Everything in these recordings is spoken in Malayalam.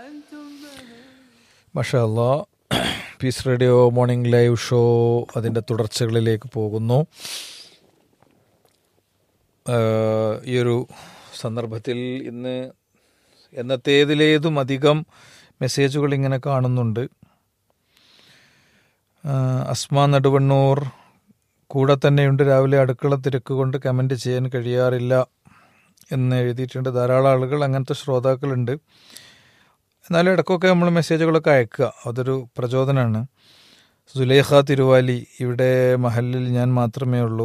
മഷാല്ല Peace Radio morning live show അതിൻ്റെ തുടർച്ചകളിലേക്ക് പോകുന്നു ആഹ് ഈ ഒരു സന്ദർഭത്തിൽ ഇന്ന് എന്നത്തേതിലേതും അധികം മെസ്സേജുകൾ ഇങ്ങനെ കാണുന്നുണ്ട് ആഹ് അസ്മ നടുവണ്ണൂർ കൂടെ തന്നെയുണ്ട് രാവിലെ അടുക്കള തിരക്ക് കൊണ്ട് കമൻറ്റ് ചെയ്യാൻ കഴിയാറില്ല എന്ന് എഴുതിയിട്ടുണ്ട് ധാരാളം ആളുകൾ അങ്ങനത്തെ ശ്രോതാക്കളുണ്ട് എന്നാലും ഇടയ്ക്കൊക്കെ നമ്മൾ മെസ്സേജുകളൊക്കെ അയക്കുക അതൊരു പ്രചോദനമാണ് സുലേഖ തിരുവാലി ഇവിടെ മഹലിൽ ഞാൻ മാത്രമേ ഉള്ളൂ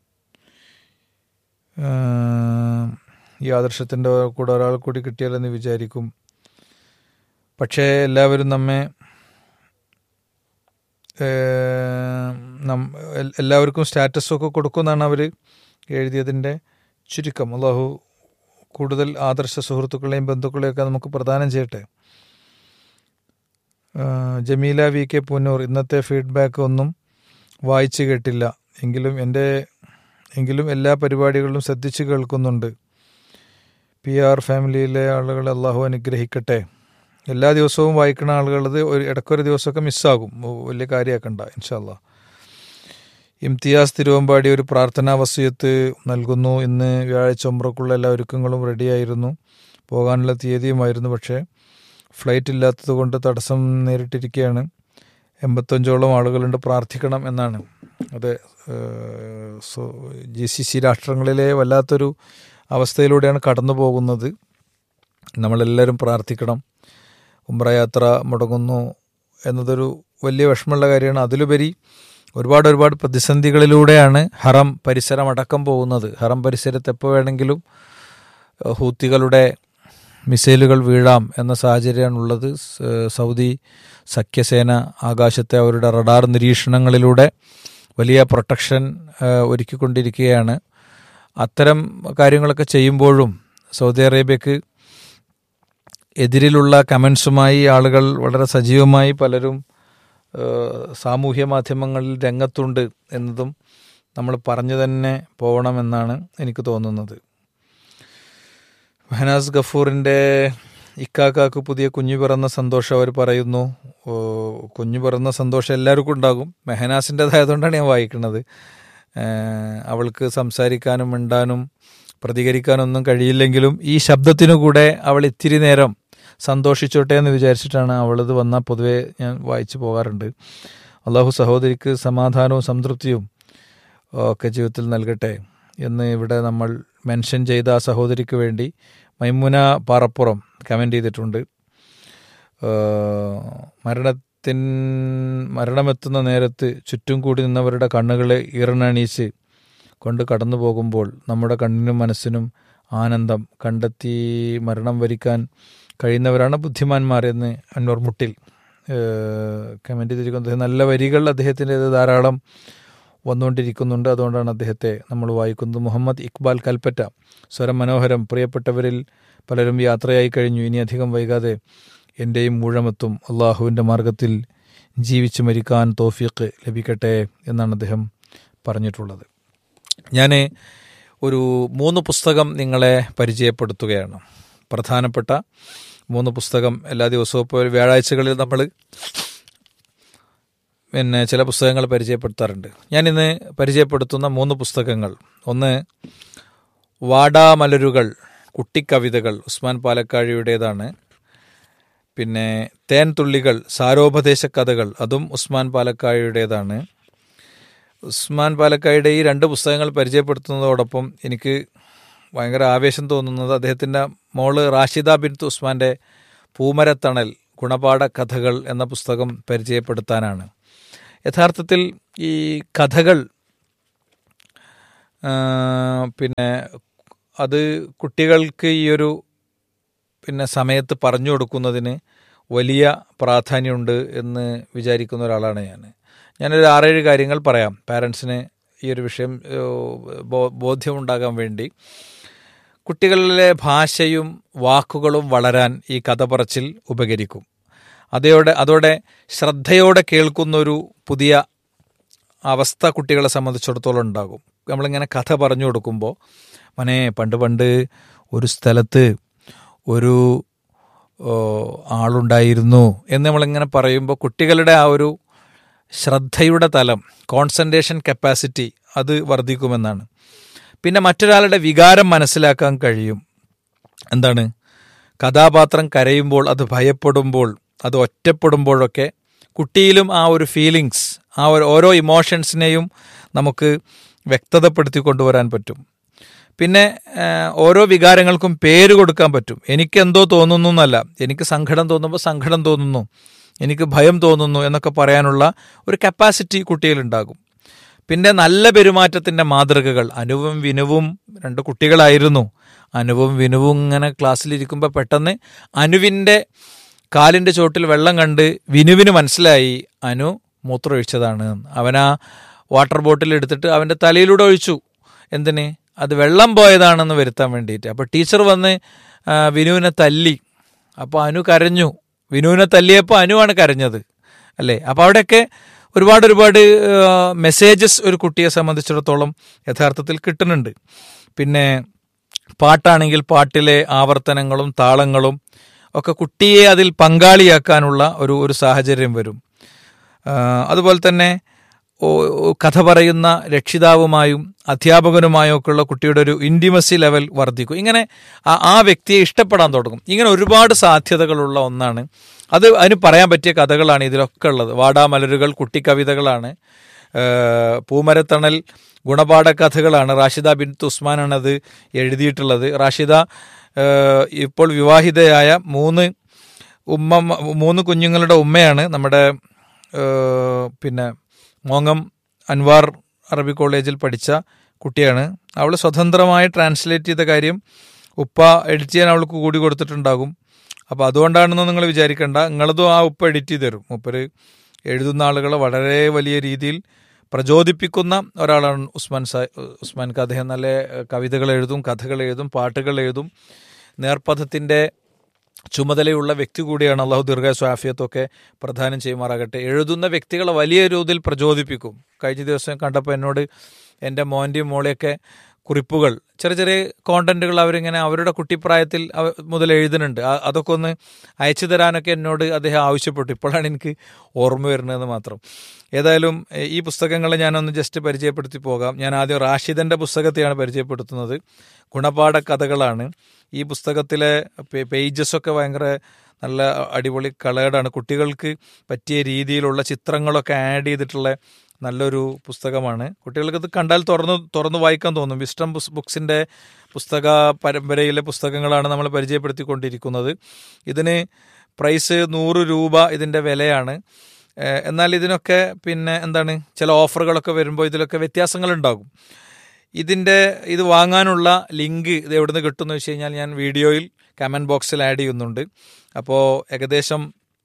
ആഹ് ഈ ആദർശത്തിൻ്റെ കൂടെ ഒരാൾ കൂടി കിട്ടിയാലെന്ന് വിചാരിക്കും പക്ഷേ എല്ലാവരും നമ്മെ ഏഹ് നം- എൽ- എല്ലാവർക്കും സ്റ്റാറ്റസൊക്കെ കൊടുക്കുമെന്നാണ് അവർ എഴുതിയതിൻ്റെ ചുരുക്കം അള്ളാഹു കൂടുതൽ ആദർശ സുഹൃത്തുക്കളെയും ബന്ധുക്കളെയൊക്കെ നമുക്ക് പ്രദാനം ചെയ്യട്ടെ ആഹ് ജമീല വി കെ പുന്നൂർ ഇന്നത്തെ ഫീഡ്ബാക്ക് ഒന്നും വായിച്ചു കേട്ടില്ല എങ്കിലും എൻ്റെ എങ്കിലും എല്ലാ പരിപാടികളും ശ്രദ്ധിച്ച് കേൾക്കുന്നുണ്ട് പി ആർ ഫാമിലിയിലെ ആളുകളെ അള്ളാഹു അനുഗ്രഹിക്കട്ടെ എല്ലാ ദിവസവും വായിക്കുന്ന ആളുകളത് ഒരു ഇടയ്ക്കൊരു ദിവസമൊക്കെ മിസ്സാകും ഓ, വലിയ കാര്യമാക്കണ്ട ഇൻഷാല്ല ഇംതിയാസ് തിരുവമ്പാടി ഒരു പ്രാർത്ഥനാ വസ്തുയത്ത് നൽകുന്നു ഇന്ന് വ്യാഴാഴ്ച ഒമ്പ്രക്കുള്ള എല്ലാ ഒരുക്കങ്ങളും റെഡിയായിരുന്നു പോകാനുള്ള തീയതിയുമായിരുന്നു പക്ഷേ ഫ്ലൈറ്റ് ഇല്ലാത്തത് കൊണ്ട് തടസ്സം നേരിട്ടിരിക്കുകയാണ് എൺപത്തഞ്ചോളം ആളുകളുണ്ട് പ്രാർത്ഥിക്കണം എന്നാണ് അത് ഏഹ്, സോ ജി സി സി രാഷ്ട്രങ്ങളിലെ വല്ലാത്തൊരു അവസ്ഥയിലൂടെയാണ് കടന്നു പോകുന്നത് നമ്മളെല്ലാവരും പ്രാർത്ഥിക്കണം ഉംറ യാത്ര മുടങ്ങുന്നു എന്നതൊരു വലിയ വിഷമമുള്ള കാര്യമാണ് അതിലുപരി ഒരുപാട് ഒരുപാട് പ്രതിസന്ധികളിലൂടെയാണ് ഹറം പരിസരം അടക്കം പോകുന്നത് ഹറം പരിസരത്ത് എപ്പോൾ വേണമെങ്കിലും ഏഹ്, ഹൂത്തികളുടെ മിസൈലുകൾ വീഴാം എന്ന സാഹചര്യമാണുള്ളത് സ് സൗദി സഖ്യസേന ആകാശത്തെ അവരുടെ റഡാർ നിരീക്ഷണങ്ങളിലൂടെ വലിയ പ്രൊട്ടക്ഷൻ ഏഹ്, ഒരുക്കിക്കൊണ്ടിരിക്കുകയാണ് അത്തരം കാര്യങ്ങളൊക്കെ ചെയ്യുമ്പോഴും സൗദി അറേബ്യക്ക് എതിരിലുള്ള കമൻസുമായി ആളുകൾ വളരെ സജീവമായി പലരും ഏഹ്, സാമൂഹ്യ മാധ്യമങ്ങളിൽ രംഗത്തുണ്ട് എന്നതും നമ്മൾ പറഞ്ഞു തന്നെ പോകണമെന്നാണ് എനിക്ക് തോന്നുന്നത് മെഹനാസ് ഗഫൂറിൻ്റെ ഇക്കാക്കാക്ക് പുതിയ കുഞ്ഞു പിറന്ന സന്തോഷം അവർ പറയുന്നു ഓ, കുഞ്ഞു പിറന്ന സന്തോഷം എല്ലാവർക്കും ഉണ്ടാകും മെഹനാസിൻ്റെതായതുകൊണ്ടാണ് ഞാൻ വായിക്കുന്നത് ഏഹ്, അവൾക്ക് സംസാരിക്കാനും മിണ്ടാനും പ്രതികരിക്കാനൊന്നും കഴിയില്ലെങ്കിലും ഈ ശബ്ദത്തിനു കൂടെ അവൾ ഇത്തിരി നേരം സന്തോഷിച്ചോട്ടെ എന്ന് വിചാരിച്ചിട്ടാണ് അവളത് വന്നാൽ പൊതുവെ ഞാൻ വായിച്ചു പോകാറുണ്ട് അള്ളാഹു സഹോദരിക്ക് സമാധാനവും സംതൃപ്തിയും ഒക്കെ ജീവിതത്തിൽ നൽകട്ടെ എന്ന് ഇവിടെ നമ്മൾ മെൻഷൻ ചെയ്ത ആ സഹോദരിക്ക് വേണ്ടി മൈമുന പാറപ്പുറം കമൻ്റ് ചെയ്തിട്ടുണ്ട് ഏഹ് മരണത്തിൻ മരണമെത്തുന്ന നേരത്ത് ചുറ്റും കൂടി നിന്നവരുടെ കണ്ണുകളെ ഈറനണീച്ച് കൊണ്ട് കടന്നു പോകുമ്പോൾ നമ്മുടെ കണ്ണിനും മനസ്സിനും ആനന്ദം കണ്ടെത്തി മരണം വരിക്കാൻ കഴിയുന്നവരാണ് ബുദ്ധിമാന്മാർ എന്ന് അൻവർ മുട്ടിൽ കമൻ്റ് ചെയ്തിരിക്കുന്നത് നല്ല വരികൾ അദ്ദേഹത്തിൻ്റേത് ധാരാളം വന്നുകൊണ്ടിരിക്കുന്നുണ്ട് അതുകൊണ്ടാണ് അദ്ദേഹത്തെ നമ്മൾ വായിക്കുന്നത് മുഹമ്മദ് ഇക്ബാൽ കൽപ്പറ്റ സ്വരം മനോഹരം പ്രിയപ്പെട്ടവരിൽ പലരും യാത്രയായി കഴിഞ്ഞു ഇനി അധികം വൈകാതെ എൻ്റെയും മൂഴമെത്തും അള്ളാഹുവിൻ്റെ മാർഗത്തിൽ ജീവിച്ചു മരിക്കാൻ തോഫീക്ക് ലഭിക്കട്ടെ എന്നാണ് അദ്ദേഹം പറഞ്ഞിട്ടുള്ളത് ഞാൻ ഒരു മൂന്ന് പുസ്തകം നിങ്ങളെ പരിചയപ്പെടുത്തുകയാണ് പ്രധാനപ്പെട്ട മൂന്ന് പുസ്തകം എല്ലാ ദിവസവും ഇപ്പോൾ വ്യാഴാഴ്ചകളിൽ നമ്മൾ പിന്നെ ചില പുസ്തകങ്ങൾ പരിചയപ്പെടുത്താറുണ്ട് ഞാനിന്ന് പരിചയപ്പെടുത്തുന്ന മൂന്ന് പുസ്തകങ്ങൾ ഒന്ന് വാടാമലരുകൾ കുട്ടിക്കവിതകൾ ഉസ്മാൻ പാലക്കാഴിയുടേതാണ് പിന്നെ തേൻ തുള്ളികൾ സാരോപദേശ കഥകൾ അതും ഉസ്മാൻ പാലക്കാഴിയുടേതാണ് ഉസ്മാൻ പാലക്കായുടെ ഈ രണ്ട് പുസ്തകങ്ങൾ പരിചയപ്പെടുത്തുന്നതോടൊപ്പം എനിക്ക് ഭയങ്കര ആവേശം തോന്നുന്നത് അദ്ദേഹത്തിൻ്റെ മോള് റാഷിദ ബിൻ ഉസ്മാൻ്റെ പൂമരത്തണൽ ഗുണപാഠ കഥകൾ എന്ന പുസ്തകം പരിചയപ്പെടുത്താനാണ് യഥാർത്ഥത്തിൽ ഈ കഥകൾ ആ, പിന്നെ അത് കുട്ടികൾക്ക് ഈ ഒരു പിന്നെ സമയത്ത് പറഞ്ഞു കൊടുക്കുന്നതിന് വലിയ പ്രാധാന്യമുണ്ട് എന്ന് വിചാരിക്കുന്ന ഒരാളാണ് ഞാൻ ഞാനൊരു ആറേഴ് കാര്യങ്ങൾ പറയാം പാരൻസിന് ഈ ഒരു വിഷയം ഏഹ്, ബോ- ബോധ്യമുണ്ടാകാൻ വേണ്ടി കുട്ടികളിലെ ഭാഷയും വാക്കുകളും വളരാൻ ഈ കഥ പറച്ചിൽ ഉപകരിക്കും അതോടെ അതോടെ ശ്രദ്ധയോടെ കേൾക്കുന്നൊരു പുതിയ അവസ്ഥ കുട്ടികളെ സംബന്ധിച്ചിടത്തോളം ഉണ്ടാകും നമ്മളിങ്ങനെ കഥ പറഞ്ഞു കൊടുക്കുമ്പോൾ മനെ പണ്ട് പണ്ട് ഒരു സ്ഥലത്ത് ഒരു ഓ, ആളുണ്ടായിരുന്നു എന്ന് നമ്മളിങ്ങനെ പറയുമ്പോൾ കുട്ടികളുടെ ആ ഒരു ശ്രദ്ധയുടെ തലം കോൺസെൻട്രേഷൻ കപ്പാസിറ്റി അത് വർദ്ധിക്കുമെന്നാണ് പിന്നെ മറ്റൊരാളുടെ വികാരം മനസ്സിലാക്കാൻ കഴിയും എന്താണ് കഥാപാത്രം കരയുമ്പോൾ അത് ഭയപ്പെടുമ്പോൾ അത് ഒറ്റപ്പെടുമ്പോഴൊക്കെ കുട്ടിയിലും ആ ഒരു ഫീലിങ്സ് ആ ഒരു ഓരോ ഇമോഷൻസിനെയും നമുക്ക് വ്യക്തതപ്പെടുത്തി കൊണ്ടുവരാൻ പറ്റും പിന്നെ ആ, ഓരോ വികാരങ്ങൾക്കും പേര് കൊടുക്കാൻ പറ്റും എനിക്ക് എന്തോ തോന്നുന്നു എന്നല്ല എനിക്ക് സങ്കടം തോന്നുമ്പോൾ സങ്കടം തോന്നുന്നു എനിക്ക് ഭയം തോന്നുന്നു എന്നൊക്കെ പറയാനുള്ള ഒരു കപ്പാസിറ്റി കുട്ടിയിലുണ്ടാകും പിന്നെ നല്ല പെരുമാറ്റത്തിൻ്റെ മാതൃകകൾ അനുവും വിനുവും രണ്ട് കുട്ടികളായിരുന്നു അനുവും വിനുവും ഇങ്ങനെ ക്ലാസ്സിലിരിക്കുമ്പോൾ പെട്ടെന്ന് അനുവിൻ്റെ കാലിൻ്റെ ചോട്ടിൽ വെള്ളം കണ്ട് വിനുവിന് മനസ്സിലായി അനു മൂത്രമൊഴിച്ചതാണ് അവനാ വാട്ടർ ബോട്ടിൽ എടുത്തിട്ട് അവൻ്റെ തലയിലൂടെ ഒഴിച്ചു എന്തിന് അത് വെള്ളം പോയതാണെന്ന് വരുത്താൻ വേണ്ടിയിട്ട് അപ്പോൾ ടീച്ചർ വന്ന് ആ, വിനുവിനെ തല്ലി അപ്പോൾ അനു കരഞ്ഞു വിനുവിനെ തല്ലിയപ്പോൾ അനുവാണ് കരഞ്ഞത് അല്ലേ അപ്പോൾ അവിടെയൊക്കെ ഒരുപാട് ഒരുപാട് മെസ്സേജസ് ഒരു കുട്ടിയെ സംബന്ധിച്ചിടത്തോളം യഥാർത്ഥത്തിൽ കിട്ടുന്നുണ്ട് പിന്നെ പാട്ടാണെങ്കിൽ പാട്ടിലെ ആവർത്തനങ്ങളും താളങ്ങളും ഒക്കെ കുട്ടിയെ അതിൽ പങ്കാളിയാക്കാനുള്ള ഒരു ഒരു സാഹചര്യം വരും ആ, അതുപോലെ തന്നെ ഓ- ഓ- കഥ പറയുന്ന രക്ഷിതാവുമായും അധ്യാപകനുമായും ഒക്കെയുള്ള കുട്ടിയുടെ ഒരു ഇൻറ്റിമസി ലെവൽ വർദ്ധിക്കും ഇങ്ങനെ ആ- ആ വ്യക്തിയെ ഇഷ്ടപ്പെടാൻ തുടങ്ങും ഇങ്ങനെ ഒരുപാട് സാധ്യതകളുള്ള ഒന്നാണ് അത് അതിന് പറയാൻ പറ്റിയ കഥകളാണ് ഇതിലൊക്കെ ഉള്ളത് വാടാമലരുകൾ കുട്ടിക്കവിതകളാണ് ആ, പൂമരത്തണൽ ഗുണപാഠ കഥകളാണ് റാഷിദ ബിൻ ഉസ്മാനാണ് അത് എഴുതിയിട്ടുള്ളത് റാഷിദ ആ, ഇപ്പോൾ വിവാഹിതയായ മൂന്ന് ഉമ്മ മൂന്ന് കുഞ്ഞുങ്ങളുടെ ഉമ്മയാണ് നമ്മുടെ ഏഹ്, പിന്നെ മോങ്ങം അൻവാർ അറബി കോളേജിൽ പഠിച്ച കുട്ടിയാണ് അവൾ സ്വതന്ത്രമായി ട്രാൻസ്ലേറ്റ് ചെയ്ത കാര്യം ഉപ്പ എഡിറ്റ് ചെയ്യാൻ അവൾക്ക് കൂടി കൊടുത്തിട്ടുണ്ടാകും അപ്പോൾ അതുകൊണ്ടാണെന്ന് നിങ്ങൾ വിചാരിക്കേണ്ട നിങ്ങളതും ആ ഉപ്പ എഡിറ്റ് ചെയ്ത് തരും മൂപ്പര് എഴുതുന്ന ആളുകളെ വളരെ വലിയ രീതിയിൽ പ്രചോദിപ്പിക്കുന്ന ഒരാളാണ് ഉസ്മാൻ സാ ഉസ്മാൻ ഖാൻ അദ്ദേഹം നല്ല കവിതകൾ എഴുതും കഥകൾ എഴുതും പാട്ടുകൾ എഴുതും നേർപ്പഥത്തിൻ്റെ ചുമതലയുള്ള വ്യക്തി കൂടിയാണ് അള്ളാഹു ദീർഘ സ്വാഫിയത്തൊക്കെ പ്രദാനം ചെയ്യുമാറാകട്ടെ എഴുതുന്ന വ്യക്തികളെ വലിയ തോതിൽ പ്രചോദിപ്പിക്കും കഴിഞ്ഞ ദിവസം കണ്ടപ്പോൾ എന്നോട് എൻ്റെ മോൻ്റെയും മോളെയൊക്കെ കുറിപ്പുകൾ ചെറിയ ചെറിയ കോണ്ടന്റുകൾ അവരിങ്ങനെ അവരുടെ കുട്ടിപ്രായത്തിൽ അവ- മുതൽ എഴുതുന്നുണ്ട് ആ- അതൊക്കെ ഒന്ന് അയച്ചു തരാനൊക്കെ എന്നോട് അദ്ദേഹം ആവശ്യപ്പെട്ടു ഇപ്പോഴാണ് എനിക്ക് ഓർമ്മ വരുന്നതെന്ന് മാത്രം ഏതായാലും എ, ഈ പുസ്തകങ്ങളെ ഞാനൊന്ന് ജസ്റ്റ് പരിചയപ്പെടുത്തി പോകാം ഞാൻ ആദ്യം റാഷിദൻ്റെ പുസ്തകത്തെയാണ് പരിചയപ്പെടുത്തുന്നത് ഗുണപാഠ കഥകളാണ് ഈ പുസ്തകത്തിലെ പേജസ് ഒക്കെ ഭയങ്കര നല്ല അടിപൊളി കളേർഡാണ് കുട്ടികൾക്ക് പറ്റിയ രീതിയിലുള്ള ചിത്രങ്ങളൊക്കെ ആഡ് ചെയ്തിട്ടുള്ള നല്ലൊരു പുസ്തകമാണ് കുട്ടികൾക്ക് ഇത് കണ്ടാൽ തുറന്ന് തുറന്ന് വായിക്കാൻ തോന്നും വിസ്റ്റം ബുസ് ബുക്സിൻ്റെ പുസ്തക പരമ്പരയിലെ പുസ്തകങ്ങളാണ് നമ്മൾ പരിചയപ്പെടുത്തിക്കൊണ്ടിരിക്കുന്നത് ഇതിന് പ്രൈസ് നൂറ് രൂപ ഇതിൻ്റെ വിലയാണ് ഏഹ് എന്നാൽ ഇതിനൊക്കെ പിന്നെ എന്താണ് ചില ഓഫറുകളൊക്കെ വരുമ്പോൾ ഇതിലൊക്കെ വ്യത്യാസങ്ങളുണ്ടാകും ഇതിൻ്റെ ഇത് വാങ്ങാനുള്ള ലിങ്ക് ഇത് എവിടെ നിന്ന് കിട്ടുമെന്ന് വെച്ച് കഴിഞ്ഞാൽ ഞാൻ വീഡിയോയിൽ കമൻറ്റ് ബോക്സിൽ ആഡ് ചെയ്യുന്നുണ്ട് അപ്പോൾ ഏകദേശം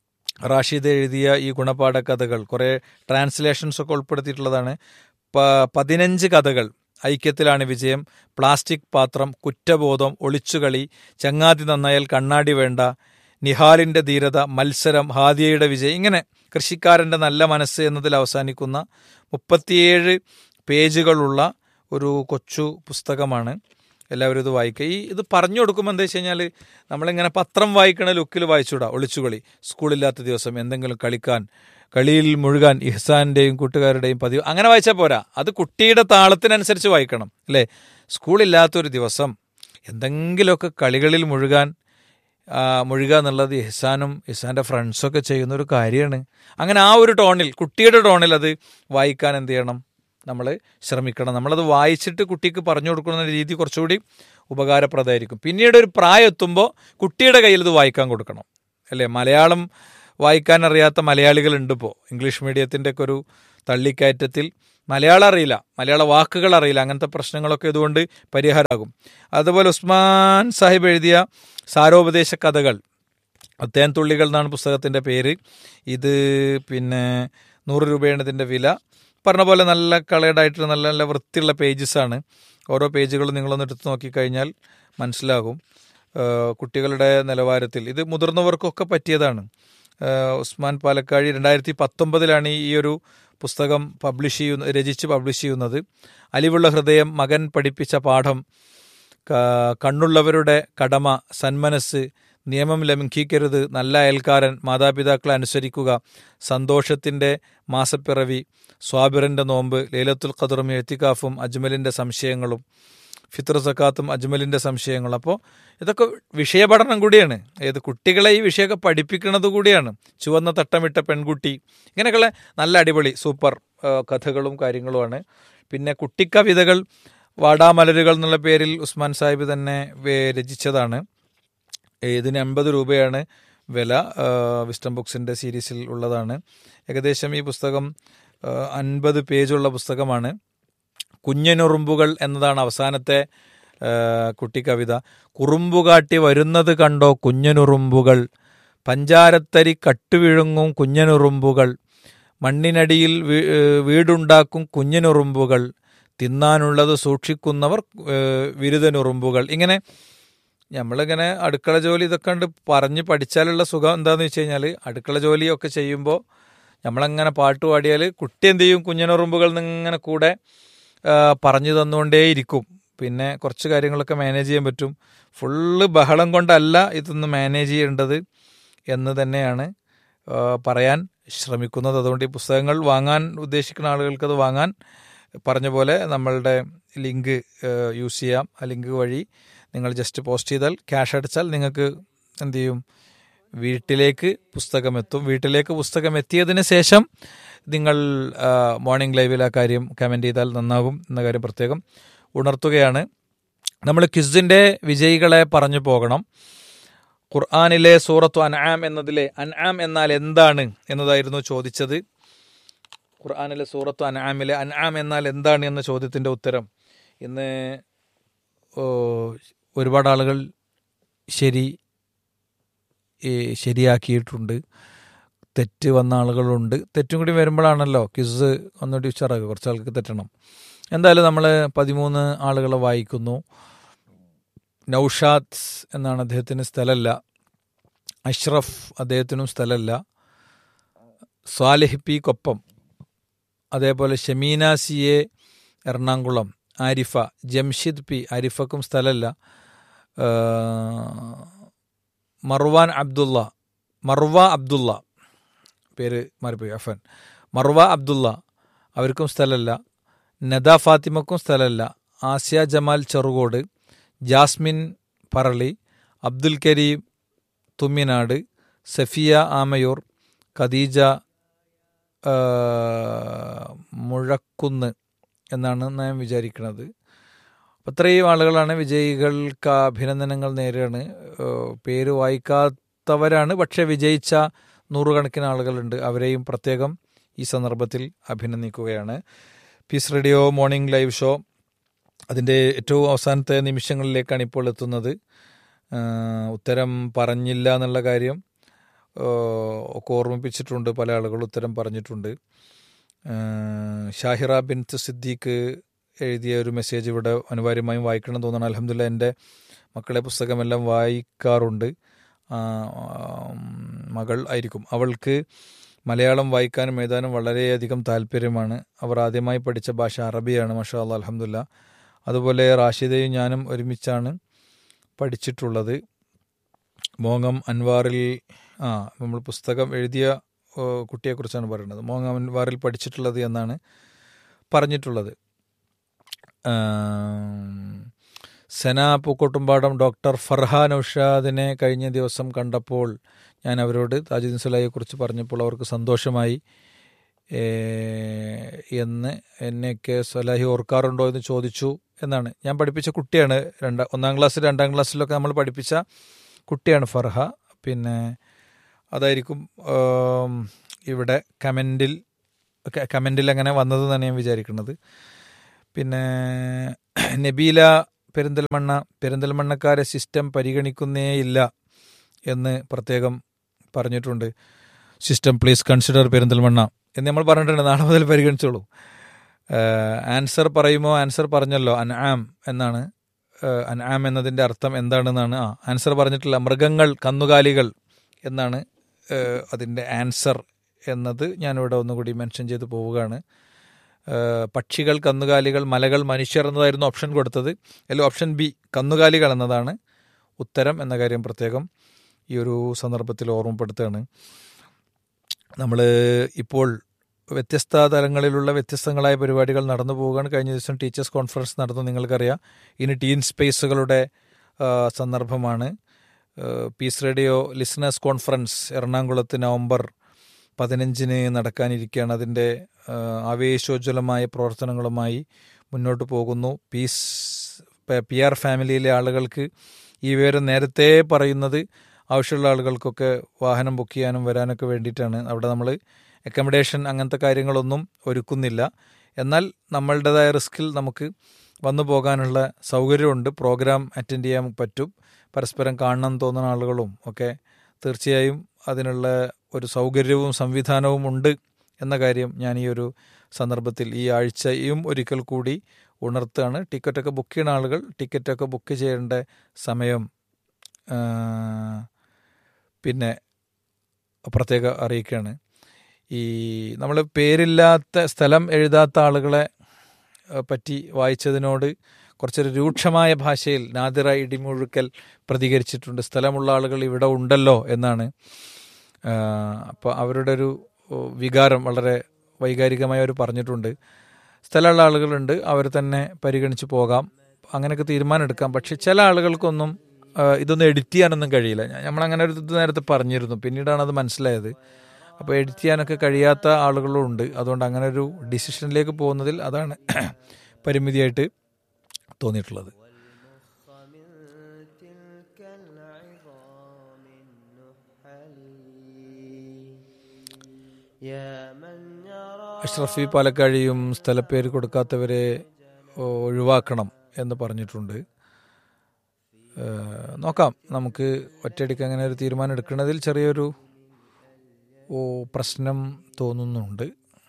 റാഷിദ് എഴുതിയ ഈ ഗുണപാഠ കഥകൾ കുറേ ട്രാൻസ്ലേഷൻസ് ഒക്കെ ഉൾപ്പെടുത്തിയിട്ടുള്ളതാണ് പ- പതിനഞ്ച് കഥകൾ ഐക്യത്തിലാണ് വിജയം പ്ലാസ്റ്റിക് പാത്രം കുറ്റബോധം ഒളിച്ചുകളി ചങ്ങാതി നന്നായാൽ കണ്ണാടി വേണ്ട നിഹാലിൻ്റെ ധീരത മത്സരം ഹാദിയയുടെ വിജയം ഇങ്ങനെ കൃഷിക്കാരൻ്റെ നല്ല മനസ്സ് എന്നതിൽ അവസാനിക്കുന്ന മുപ്പത്തിയേഴ് പേജുകളുള്ള ഒരു കൊച്ചു പുസ്തകമാണ് എല്ലാവരും ഇത് വായിക്കുക ഈ ഇത് പറഞ്ഞു കൊടുക്കുമ്പോൾ എന്താ വെച്ച് കഴിഞ്ഞാൽ നമ്മളിങ്ങനെ പത്രം വായിക്കണ ലുക്കിൽ വായിച്ചുകൂടാ ഒളിച്ചുകളി സ്കൂളില്ലാത്ത ദിവസം എന്തെങ്കിലും കളിക്കാൻ കളിയിൽ മുഴുകാൻ ഇഹ്സാൻ്റെയും കൂട്ടുകാരുടെയും പതിവ് അങ്ങനെ വായിച്ചാൽ പോരാ അത് കുട്ടിയുടെ താളത്തിനനുസരിച്ച് വായിക്കണം അല്ലേ സ്കൂളില്ലാത്തൊരു ദിവസം എന്തെങ്കിലുമൊക്കെ കളികളിൽ മുഴുകാൻ ആ, മുഴുകുക എന്നുള്ളത് ഇഹ്സാനും ഇഹ്സാൻ്റെ ഫ്രണ്ട്സൊക്കെ ചെയ്യുന്ന ഒരു കാര്യമാണ് അങ്ങനെ ആ ഒരു ടോണിൽ കുട്ടിയുടെ ടോണിൽ അത് വായിക്കാൻ എന്ത് ചെയ്യണം നമ്മൾ ശ്രമിക്കണം നമ്മളത് വായിച്ചിട്ട് കുട്ടിക്ക് പറഞ്ഞു കൊടുക്കുന്ന രീതി കുറച്ചുകൂടി ഉപകാരപ്രദമായിരിക്കും പിന്നീട് ഒരു പ്രായം എത്തുമ്പോൾ കുട്ടിയുടെ കയ്യിൽ ഇത് വായിക്കാൻ കൊടുക്കണം അല്ലേ മലയാളം വായിക്കാൻ അറിയാത്ത മലയാളികളുണ്ട് ഇപ്പോൾ ഇംഗ്ലീഷ് മീഡിയത്തിൻ്റെ ഒക്കെ ഒരു തള്ളിക്കയറ്റത്തിൽ മലയാളം അറിയില്ല മലയാള വാക്കുകൾ അറിയില്ല അങ്ങനത്തെ പ്രശ്നങ്ങളൊക്കെ ഇതുകൊണ്ട് പരിഹാരമാകും അതുപോലെ ഉസ്മാൻ സാഹിബ് എഴുതിയ സാരോപദേശ കഥകൾ തേൻ തുള്ളികൾ എന്നാണ് പുസ്തകത്തിൻ്റെ പേര് ഇത് പിന്നെ നൂറ് രൂപയാണ് ഇതിൻ്റെ വില പറഞ്ഞ പോലെ നല്ല കളേർഡായിട്ട് നല്ല നല്ല വൃത്തിയുള്ള പേജസാണ് ഓരോ പേജുകളും നിങ്ങളൊന്ന് എടുത്ത് നോക്കിക്കഴിഞ്ഞാൽ മനസ്സിലാകും ആ, കുട്ടികളുടെ നിലവാരത്തിൽ ഇത് മുതിർന്നവർക്കൊക്കെ പറ്റിയതാണ് ആ, ഉസ്മാൻ പാലക്കാഴി രണ്ടായിരത്തി പത്തൊമ്പതിലാണ് ഈ ഒരു പുസ്തകം പബ്ലിഷ് ചെയ്യുന്ന രചിച്ച് പബ്ലിഷ് ചെയ്യുന്നത് അലിവുള്ള ഹൃദയം മകൻ പഠിപ്പിച്ച പാഠം ക- കണ്ണുള്ളവരുടെ കടമ സന്മനസ് നിയമം ലംഘിക്കരുത് നല്ല അയൽക്കാരൻ മാതാപിതാക്കളെ അനുസരിക്കുക സന്തോഷത്തിൻ്റെ മാസപ്പിറവി സ്വാബിറിൻ്റെ നോമ്പ് ലൈലത്തുൽ ഖദറും എഴുത്തിക്കാഫും അജ്മലിൻ്റെ സംശയങ്ങളും ഫിത്ര സക്കാത്തും അജ്മലിൻ്റെ സംശയങ്ങളും അപ്പോൾ ഇതൊക്കെ വിഷയപഠനം കൂടിയാണ് ഏത് കുട്ടികളെ ഈ വിഷയമൊക്കെ പഠിപ്പിക്കുന്നത് കൂടിയാണ് ചുവന്ന തട്ടമിട്ട പെൺകുട്ടി ഇങ്ങനെയൊക്കെയുള്ള നല്ല അടിപൊളി സൂപ്പർ ആ, കഥകളും കാര്യങ്ങളുമാണ് പിന്നെ കുട്ടിക്കവിതകൾ വാടാമലരുകൾ എന്നുള്ള പേരിൽ ഉസ്മാൻ സാഹിബ് തന്നെ വേ- രചിച്ചതാണ് ഇതിന് അമ്പത് രൂപയാണ് വില വിസ്റ്റം ബുക്സിൻ്റെ സീരീസിൽ ഉള്ളതാണ് ഏകദേശം ഈ പുസ്തകം അൻപത് പേജുള്ള പുസ്തകമാണ് കുഞ്ഞനുറുമ്പുകൾ എന്നതാണ് അവസാനത്തെ ആ, കുട്ടിക്കവിത കുറുമ്പുകാട്ടി വരുന്നത് കണ്ടോ കുഞ്ഞനുറുമ്പുകൾ പഞ്ചാരത്തരി കട്ടുവിഴുങ്ങും കുഞ്ഞനുറുമ്പുകൾ മണ്ണിനടിയിൽ വീ- ഏ, വീടുണ്ടാക്കും കുഞ്ഞനുറുമ്പുകൾ തിന്നാനുള്ളത് സൂക്ഷിക്കുന്നവർ ഏ, വിരുദനുറുമ്പുകൾ ഇങ്ങനെ നമ്മളിങ്ങനെ അടുക്കള ജോലി ഇതൊക്കെ കണ്ട് പറഞ്ഞ് പഠിച്ചാലുള്ള സുഖം എന്താണെന്ന് വെച്ച് കഴിഞ്ഞാൽ അടുക്കള ജോലിയൊക്കെ ചെയ്യുമ്പോൾ നമ്മളങ്ങനെ പാട്ട് പാടിയാൽ കുട്ടി എന്ത് ചെയ്യും കുഞ്ഞനുറുമ്പുകൾ ഇങ്ങനെ കൂടെ ആ, പറഞ്ഞു തന്നുകൊണ്ടേയിരിക്കും പിന്നെ കുറച്ച് കാര്യങ്ങളൊക്കെ മാനേജ് ചെയ്യാൻ പറ്റും ഫുള്ള് ബഹളം കൊണ്ടല്ല ഇതൊന്ന് മാനേജ് ചെയ്യേണ്ടത് എന്ന് തന്നെയാണ് ആ, പറയാൻ ശ്രമിക്കുന്നത് അതുകൊണ്ട് ഈ പുസ്തകങ്ങൾ വാങ്ങാൻ ഉദ്ദേശിക്കുന്ന ആളുകൾക്ക് അത് വാങ്ങാൻ പറഞ്ഞ പോലെ നമ്മളുടെ ലിങ്ക് യൂസ് ചെയ്യാം ആ ലിങ്ക് വഴി നിങ്ങൾ ജസ്റ്റ് പോസ്റ്റ് ചെയ്താൽ ക്യാഷ് അടച്ചാൽ നിങ്ങൾക്ക് എന്ത് ചെയ്യും വീട്ടിലേക്ക് പുസ്തകം എത്തും വീട്ടിലേക്ക് പുസ്തകം എത്തിയതിന് ശേഷം നിങ്ങൾ മോർണിംഗ് ലൈവിൽ ആ കാര്യം കമൻറ്റ് ചെയ്താൽ നന്നാകും എന്ന കാര്യം പ്രത്യേകം ഉണർത്തുകയാണ് നമ്മൾ ക്വിസിൻ്റെ വിജയികളെ പറഞ്ഞു പോകണം ഖുർആാനിലെ സൂറത്തു അൻആം എന്നതിലെ അൻആം എന്നാൽ എന്താണ് എന്നതായിരുന്നു ചോദിച്ചത് ഖുർആാനിലെ സൂറത്തു അൻആമിലെ അൻആം എന്നാൽ എന്താണ് എന്ന ചോദ്യത്തിൻ്റെ ഉത്തരം ഇന്ന് ഓ, ഒരുപാട് ആളുകൾ ശരി ഈ ശരിയാക്കിയിട്ടുണ്ട് തെറ്റ് വന്ന ആളുകളുണ്ട് തെറ്റും കൂടി വരുമ്പോഴാണല്ലോ ക്വിസ് ഒന്നുകൂടി ഉച്ചാറാക്കുക കുറച്ച് ആൾക്ക് തെറ്റണം എന്തായാലും നമ്മൾ പതിമൂന്ന് ആളുകളെ വായിക്കുന്നു നൗഷാദ് എന്നാണ് അദ്ദേഹത്തിന് സ്ഥലമല്ല അഷ്റഫ് അദ്ദേഹത്തിനും സ്ഥലമല്ല സ്വാലിഹ് പി കൊപ്പം അതേപോലെ Shameena C A Ernakulam Arifa Jamshid P ആരിഫക്കും സ്ഥലമല്ല ആ, മർവാൻ അബ്ദുള്ള മർവ അബ്ദുള്ള പേര് മാറിപ്പോയി അഫൻ മർവ അബ്ദുള്ള അവർക്കും സ്ഥലമല്ല നദ ഫാത്തിമക്കും സ്ഥലമല്ല ആസിയ ജമാൽ ചെറുകോട് ജാസ്മിൻ പറളി അബ്ദുൽ കരീം തുമ്മിനാട് സഫിയ ആമയൂർ ഖദീജ ആ, മുഴക്കുന്ന് എന്നാണ് ഞാൻ വിചാരിക്കുന്നത് അപ്പോൾ ഇത്രയും ആളുകളാണ് വിജയികൾക്ക് അഭിനന്ദനങ്ങൾ നേരെയാണ് പേര് വായിക്കാത്തവരാണ് പക്ഷേ വിജയിച്ച നൂറുകണക്കിന് ആളുകളുണ്ട് അവരെയും പ്രത്യേകം ഈ സന്ദർഭത്തിൽ അഭിനന്ദിക്കുകയാണ് Peace Radio morning live show അതിൻ്റെ ഏറ്റവും അവസാനത്തെ നിമിഷങ്ങളിലേക്കാണ് ഇപ്പോൾ എത്തുന്നത് ആ, ഉത്തരം പറഞ്ഞില്ല എന്നുള്ള കാര്യം ആ, ഒക്കെ ഓർമ്മിപ്പിച്ചിട്ടുണ്ട് പല ആളുകളും ഉത്തരം പറഞ്ഞിട്ടുണ്ട് ആ, ഷാഹിറ ബിൻത്ത് സിദ്ദീഖ് എഴുതിയ ഒരു മെസ്സേജ് ഇവിടെ അനിവാര്യമായും വായിക്കണം എന്ന് തോന്നണം അലഹമില്ല എൻ്റെ മക്കളെ പുസ്തകമെല്ലാം വായിക്കാറുണ്ട് ആ, മകൾ ആയിരിക്കും അവൾക്ക് മലയാളം വായിക്കാനും എഴുതാനും വളരെയധികം താല്പര്യമാണ് അവർ ആദ്യമായി പഠിച്ച ഭാഷ അറബിയാണ് മഷാ അല്ലാ അലഹമില്ല അതുപോലെ റാഷിദയും ഞാനും ഒരുമിച്ചാണ് പഠിച്ചിട്ടുള്ളത് മോങ്ങം അൻവാറിൽ ആ നമ്മൾ പുസ്തകം എഴുതിയ ഓ, കുട്ടിയെക്കുറിച്ചാണ് പറയുന്നത് മോങ്ങം അൻവാറിൽ പഠിച്ചിട്ടുള്ളത് എന്നാണ് പറഞ്ഞിട്ടുള്ളത് ആം, സെന പൂക്കോട്ടുംപാടം ഡോക്ടർ ഫർഹാൻ ഉഷാദിനെ കഴിഞ്ഞ ദിവസം കണ്ടപ്പോൾ ഞാൻ അവരോട് താജുദ്ദീൻ സുലായിയെക്കുറിച്ച് പറഞ്ഞപ്പോൾ അവർക്ക് സന്തോഷമായി ഏ, എന്ന് എന്നെയൊക്കെ സലാഹി ഓർക്കാറുണ്ടോ എന്ന് ചോദിച്ചു എന്നാണ് ഞാൻ പഠിപ്പിച്ച കുട്ടിയാണ് രണ്ട് ഒന്നാം ക്ലാസ്സിൽ രണ്ടാം ക്ലാസ്സിലൊക്കെ നമ്മൾ പഠിപ്പിച്ച കുട്ടിയാണ് ഫർഹ പിന്നെ അതായിരിക്കും ആം, ഇവിടെ കമൻറ്റിൽ കമൻറ്റിൽ അങ്ങനെ വന്നതെന്നാണ് ഞാൻ വിചാരിക്കുന്നത് പിന്നെ നബീല പെരിന്തൽമണ്ണ പെരിന്തൽമണ്ണക്കാരെ സിസ്റ്റം പരിഗണിക്കുന്നേയില്ല എന്ന് പ്രത്യേകം പറഞ്ഞിട്ടുണ്ട് സിസ്റ്റം പ്ലീസ് കൺസിഡർ പെരിന്തൽമണ്ണ എന്ന് നമ്മൾ പറഞ്ഞിട്ടുണ്ട് നാളെ മുതൽ പരിഗണിച്ചോളൂ ആൻസർ പറയുമോ ആൻസർ പറഞ്ഞല്ലോ അൻആം എന്നാണ് ഏഹ്, അൻആം എന്നതിൻ്റെ അർത്ഥം എന്താണെന്നാണ് ആ ആൻസർ പറഞ്ഞിട്ടില്ല മൃഗങ്ങൾ കന്നുകാലികൾ എന്നാണ് ഏഹ്, അതിൻ്റെ ആൻസർ എന്നത് ഞാനിവിടെ ഒന്നുകൂടി മെൻഷൻ ചെയ്ത് പോവുകയാണ് ഏഹ്, പക്ഷികൾ കന്നുകാലികൾ മലകൾ മനുഷ്യർ എന്നതായിരുന്നു ഓപ്ഷൻ കൊടുത്തത് അതിൽ ഓപ്ഷൻ ബി കന്നുകാലികൾ എന്നതാണ് ഉത്തരം എന്ന കാര്യം പ്രത്യേകം ഈ ഒരു സന്ദർഭത്തിൽ ഓർമ്മപ്പെടുത്തുകയാണ് നമ്മൾ ഇപ്പോൾ വ്യത്യസ്ത തലങ്ങളിലുള്ള വ്യത്യസ്തങ്ങളായ പരിപാടികൾ നടന്നു പോവുകയാണ് കഴിഞ്ഞ ദിവസം ടീച്ചേഴ്സ് കോൺഫറൻസ് നടന്നു നിങ്ങൾക്കറിയാം ഇനി ടീൻ സ്പേസുകളുടെ ആ, സന്ദർഭമാണ് ആ, പീസ് റേഡിയോ ലിസണേഴ്സ് കോൺഫറൻസ് എറണാകുളത്ത് നവംബർ പതിനഞ്ചിന് നടക്കാനിരിക്കുകയാണ് അതിൻ്റെ ആ, ആവേശോജ്വലമായ പ്രവർത്തനങ്ങളുമായി മുന്നോട്ട് പോകുന്നു പീസ് പി ആർ ഫാമിലിയിലെ ആളുകൾക്ക് ഈ വിവരം നേരത്തെ പറയുന്നത് ആവശ്യമുള്ള ആളുകൾക്കൊക്കെ വാഹനം ബുക്ക് ചെയ്യാനും വരാനൊക്കെ വേണ്ടിയിട്ടാണ് അവിടെ നമ്മൾ അക്കമഡേഷൻ അങ്ങനത്തെ കാര്യങ്ങളൊന്നും ഒരുക്കുന്നില്ല എന്നാൽ നമ്മളുടേതായ റിസ്കിൽ നമുക്ക് വന്നു പോകാനുള്ള സൗകര്യമുണ്ട് പ്രോഗ്രാം അറ്റൻഡ് ചെയ്യാൻ പറ്റും പരസ്പരം കാണണം തോന്നുന്ന ആളുകളും ഒക്കെ തീർച്ചയായും അതിനുള്ള ഒരു സൗകര്യവും സംവിധാനവും ഉണ്ട് എന്ന കാര്യം ഞാൻ ഈ ഒരു സന്ദർഭത്തിൽ ഈ ആഴ്ചയും ഒരിക്കൽ കൂടി ഉണർത്തുകയാണ് ടിക്കറ്റൊക്കെ ബുക്ക് ചെയ്യുന്ന ആളുകൾ ടിക്കറ്റൊക്കെ ബുക്ക് ചെയ്യേണ്ട സമയം ആ, പിന്നെ പ്രത്യേക അറിയിക്കുകയാണ് ഈ നമ്മൾ പേരില്ലാത്ത സ്ഥലം എഴുതാത്ത ആളുകളെ ആ, പറ്റി വായിച്ചതിനോട് കുറച്ചൊരു രൂക്ഷമായ ഭാഷയിൽ നാദിറ ഇടിമുഴുക്കൽ പ്രതികരിച്ചിട്ടുണ്ട് സ്ഥലമുള്ള ആളുകൾ ഇവിടെ ഉണ്ടല്ലോ എന്നാണ് അപ്പോൾ അവരുടെ ഒരു ഓ, വികാരം വളരെ വൈകാരികമായി അവർ പറഞ്ഞിട്ടുണ്ട് സ്ഥലമുള്ള ആളുകളുണ്ട് അവർ തന്നെ പരിഗണിച്ച് പോകാം അങ്ങനെയൊക്കെ തീരുമാനം എടുക്കാം പക്ഷെ ചില ആളുകൾക്കൊന്നും ആ, ഇതൊന്നും എഡിറ്റ് ചെയ്യാനൊന്നും കഴിയില്ല ഞാൻ- നമ്മളങ്ങനെ ഒരു ഇത് നേരത്തെ പറഞ്ഞിരുന്നു പിന്നീടാണ് അത് മനസ്സിലായത് അപ്പോൾ എഡിറ്റ് ചെയ്യാനൊക്കെ കഴിയാത്ത ആളുകളും ഉണ്ട് അതുകൊണ്ട് അങ്ങനെ ഒരു ഡിസിഷനിലേക്ക് പോകുന്നതിൽ അതാണ് പരിമിതിയായിട്ട് തോന്നിയിട്ടുള്ളത് من تلك العظام النحل يا من يرى അഷ്റഫി പാലക്കാഴിയും സ്ഥലപ്പേര് കൊടുക്കാത്തവരെ ഓ, ഒഴിവാക്കണം എന്ന് പറഞ്ഞിട്ടുണ്ട് ഏഹ്, നോക്കാം നമുക്ക് ഒറ്റയടിക്ക് അങ്ങനെ ഒരു തീരുമാനം എടുക്കുന്നതിൽ ചെറിയൊരു ഓ, പ്രശ്നം തോന്നുന്നുണ്ട്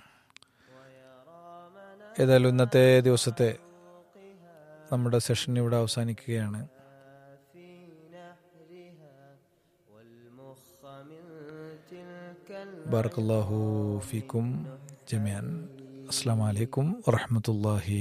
ഏതായാലും ഇന്നത്തെ ദിവസത്തെ നമ്മുടെ സെഷൻ ഇവിടെ അവസാനിക്കുകയാണ് في نهرها والمخ من تلك ബാറക്കല്ലാഹു ഫീക്കും ജമിയാൻ അസ്സാം വലൈക്കും വറഹമത്തല്ലാഹി